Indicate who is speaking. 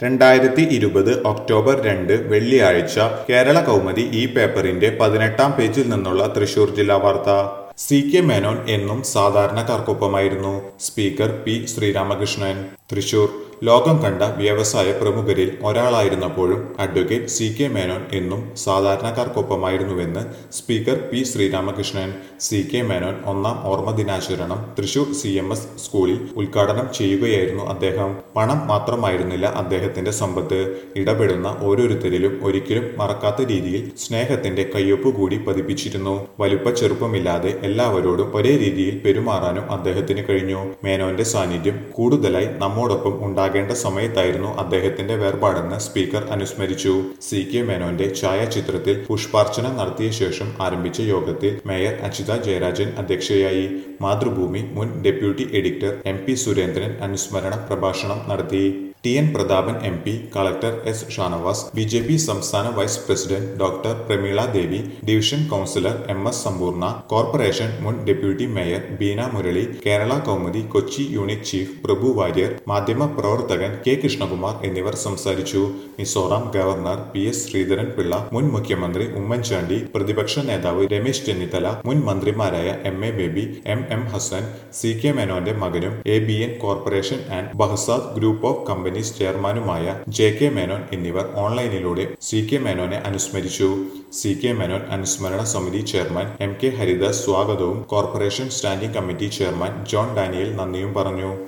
Speaker 1: രണ്ടായിരത്തി ഇരുപത് ഒക്ടോബർ രണ്ട് വെള്ളിയാഴ്ച കേരള കൗമുദി ഈ പേപ്പറിന്റെ പതിനെട്ടാം പേജിൽ നിന്നുള്ള തൃശൂർ ജില്ലാ വാർത്ത സി കെ മേനോൻ എന്നും സാധാരണക്കാർക്കൊപ്പമായിരുന്നു സ്പീക്കർ പി ശ്രീരാമകൃഷ്ണൻ തൃശൂർ ലോകം കണ്ട വ്യവസായ പ്രമുഖരിൽ ഒരാളായിരുന്നപ്പോഴും അഡ്വക്കേറ്റ് സി കെ മേനോൻ എന്നും സാധാരണക്കാർക്കൊപ്പമായിരുന്നുവെന്ന് speaker P Sreeramakrishnan C K Menon ഒന്നാം ഓർമ്മ ദിനാചരണം തൃശൂർ സി എം എസ് സ്കൂളിൽ ഉദ്ഘാടനം ചെയ്യുകയായിരുന്നു അദ്ദേഹം പണം മാത്രമായിരുന്നില്ല അദ്ദേഹത്തിന്റെ സമ്പത്ത് ഇടപെടുന്ന ഓരോരുത്തരിലും ഒരിക്കലും മറക്കാത്ത രീതിയിൽ സ്നേഹത്തിന്റെ കയ്യൊപ്പ് കൂടി പതിപ്പിച്ചിരുന്നു വലുപ്പ ചെറുപ്പമില്ലാതെ എല്ലാവരോടും ഒരേ രീതിയിൽ പെരുമാറാനും അദ്ദേഹത്തിന് കഴിഞ്ഞു മേനോന്റെ സാന്നിധ്യം കൂടുതലായി നമ്മോടൊപ്പം ഉണ്ടാകേണ്ട സമയത്തായിരുന്നു അദ്ദേഹത്തിന്റെ വേർപാടെന്ന് സ്പീക്കർ അനുസ്മരിച്ചു സി കെ മേനോന്റെ ഛായാചിത്രത്തിൽ പുഷ്പാർച്ചന നടത്തിയ ശേഷം ആരംഭിച്ച യോഗത്തിൽ മേയർ അച്യുത ജയരാജൻ അധ്യക്ഷയായി മാതൃഭൂമി മുൻ deputy editor M P Surendran അനുസ്മരണ പ്രഭാഷണം നടത്തി T N Prathapan M P collector S Shanavas B J P സംസ്ഥാന vice president doctor Prameela Devi division councillor M S Sampoorna corporation മുൻ deputy mayor Beena Murali Kerala Kaumudi Kochi unit chief Prabhu Warrier മാധ്യമ പ്രവർത്തകൻ കെ കൃഷ്ണകുമാർ എന്നിവർ സംസാരിച്ചു Mizoram governor P S Sreedharan Pillai മുൻ മുഖ്യമന്ത്രി ഉമ്മൻചാണ്ടി പ്രതിപക്ഷ നേതാവ് രമേശ് ചെന്നിത്തല മുൻ മന്ത്രിമാരായ M A baby M M Hassan C K മേനോന്റെ മകനും A B N corporation and Behzad group of companies ചെയർമാനുമായ ജെ കെ മേനോൻ എന്നിവർ ഓൺലൈനിലൂടെ സി കെ മേനോനെ അനുസ്മരിച്ചു സി കെ മേനോൻ അനുസ്മരണ സമിതി ചെയർമാൻ എം കെ ഹരിദാസ് സ്വാഗതവും corporation standing committee chairman John Daniel നന്ദിയും പറഞ്ഞു